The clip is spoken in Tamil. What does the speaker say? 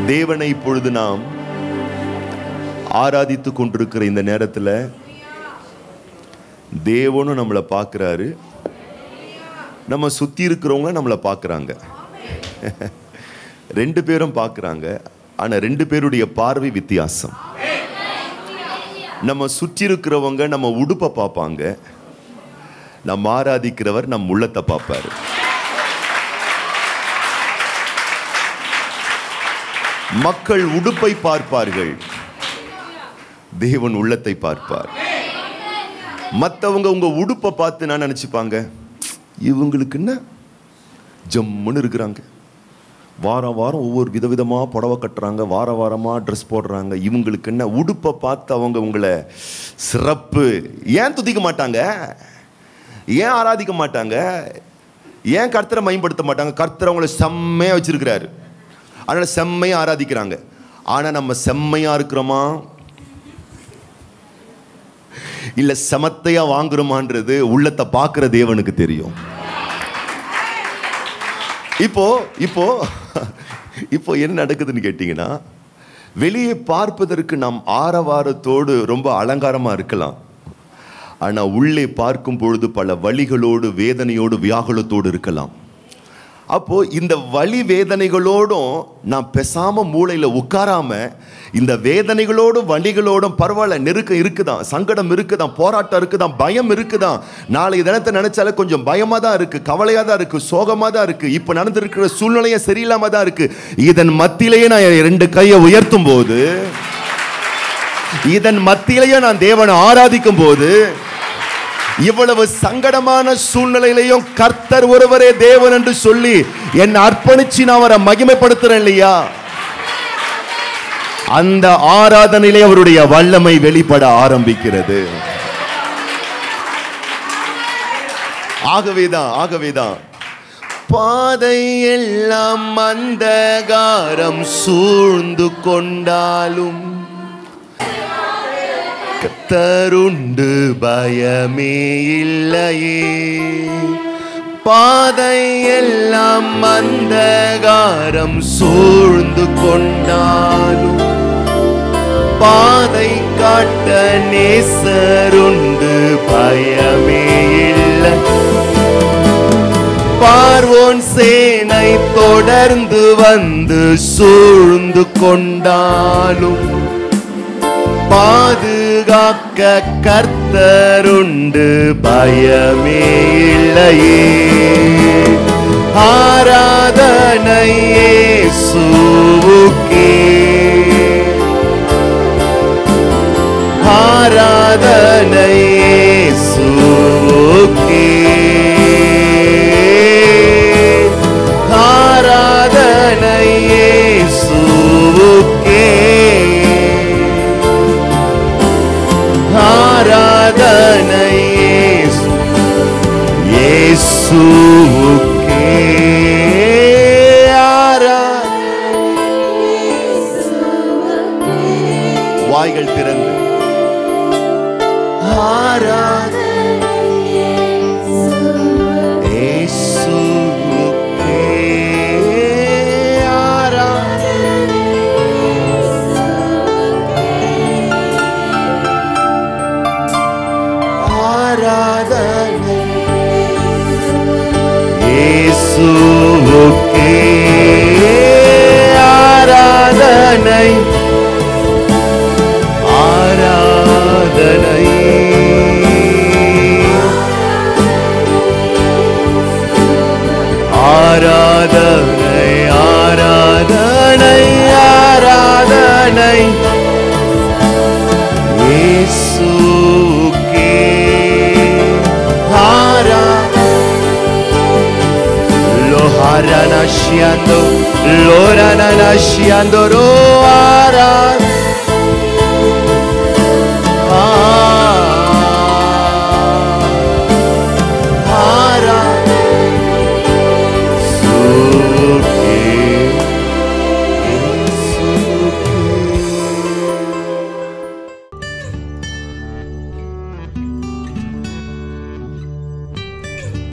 தேவனை இப்பொழுது நாம் ஆராதித்து கொண்டிருக்கிற இந்த நேரத்தில் தேவனும் நம்மளை பார்க்குறாரு நம்ம சுற்றி இருக்கிறவங்க நம்மளை பார்க்குறாங்க ரெண்டு பேரும் பார்க்குறாங்க ஆனால் ரெண்டு பேருடைய பார்வை வித்தியாசம் நம்ம சுற்றி இருக்கிறவங்க நம்ம உடுப்பை பார்ப்பாங்க நம்ம ஆராதிக்கிறவர் நம் உள்ளத்தை பார்ப்பாரு மக்கள் உடுப்பை பார்ப்பார்கள் தேவன் உள்ளத்தை பார்ப்பார் மற்றவங்க உங்க உடுப்பை பார்த்து நான் நினைச்சுப்பாங்க இவங்களுக்கு என்ன ஜம்முன்னு இருக்கிறாங்க வாரம் வாரம் ஒவ்வொரு விதவிதமா புடவை கட்டுறாங்க வார வாரமா ட்ரெஸ் போடுறாங்க இவங்களுக்கு என்ன உடுப்பை பார்த்து அவங்க உங்களை சிறப்பு ஏன் துதிக்க மாட்டாங்க ஏன் ஆராதிக்க மாட்டாங்க ஏன் கர்த்தரை மேம்படுத்த மாட்டாங்க கர்த்தர் அவங்கள செம்மையா வச்சிருக்கிறாரு அதனால செம்மையா ஆராதிக்கிறாங்க ஆனா நம்ம செம்மையா இருக்கிறோமா இல்ல செமத்தையா வாங்குறோமான்றது உள்ளத்தை பார்க்கிற தேவனுக்கு தெரியும் இப்போ இப்போ இப்போ என்ன நடக்குதுன்னு கேட்டிங்கன்னா வெளியே பார்ப்பதற்கு நாம் ஆரவாரத்தோடு ரொம்ப அலங்காரமா இருக்கலாம் ஆனா உள்ளே பார்க்கும் பொழுது பல வழிகளோடு வேதனையோடு வியாகுலத்தோடு இருக்கலாம் அப்போ இந்த வலி வேதனைகளோடும் நான் பேசாம மூளையில உட்காராம இந்த வேதனைகளோடும் வலிகளோடும் பரவாயில்ல நெருக்கம் இருக்குதான் சங்கடம் இருக்குதான் போராட்டம் இருக்குதான் பயம் இருக்குதான் நாளை தினத்தை நினைச்சாலே கொஞ்சம் பயமா தான் இருக்கு கவலையா தான் இருக்கு சோகமா தான் இருக்கு இப்ப நடந்திருக்கிற சூழ்நிலையும் சரியில்லாம தான் இருக்கு இதன் மத்தியிலேயே நான் என் ரெண்டு கையை உயர்த்தும் போது இதன் மத்தியிலேயே நான் தேவனை ஆராதிக்கும் போது இவ்வளவு சங்கடமான சூழ்நிலையிலையும் கர்த்தர் ஒருவரே தேவன் என்று சொல்லி என்னை அர்ப்பணிச்சு நான் அவரை மகிமைப்படுத்துறேன் இல்லையா அந்த ஆராதனையிலே அவருடைய வல்லமை வெளிப்பட ஆரம்பிக்கிறது ஆகவேதான் ஆகவேதான் பாதை எல்லாம் அந்தகாரம் சூழ்ந்து கொண்டாலும் கத்தருண்டு பயமே இல்லையே பாதை எல்லாம் அந்தகாரம் சூழ்ந்து கொண்டாலும் பாதை காட்ட நேசருண்டு பயமே இல்லை பார்வோன் சேனை தொடர்ந்து வந்து சூழ்ந்து கொண்டாலும் பாதுகாக்க கர்த்தருண்டு பயமே இல்லையே ஆராதனை இயேசுவுக்கே ஆராதனை இயேசுவுக்கே ஆராதனை இயேசுவுக்கே ஆராதனை இயேசு இயேசுவுக்கே ஆரா வாய்கள் திறந்து ஆராதனை இயேசுவுக்கே ஆராதனை ஆராதனை இயேசுவுக்கே ஆராதனை ஆராதனை ஆராதனை ஆராதனை ஆராதனை இயேசுவுக்கே ஆரா Loharana shiando, lorana shiando, ro ara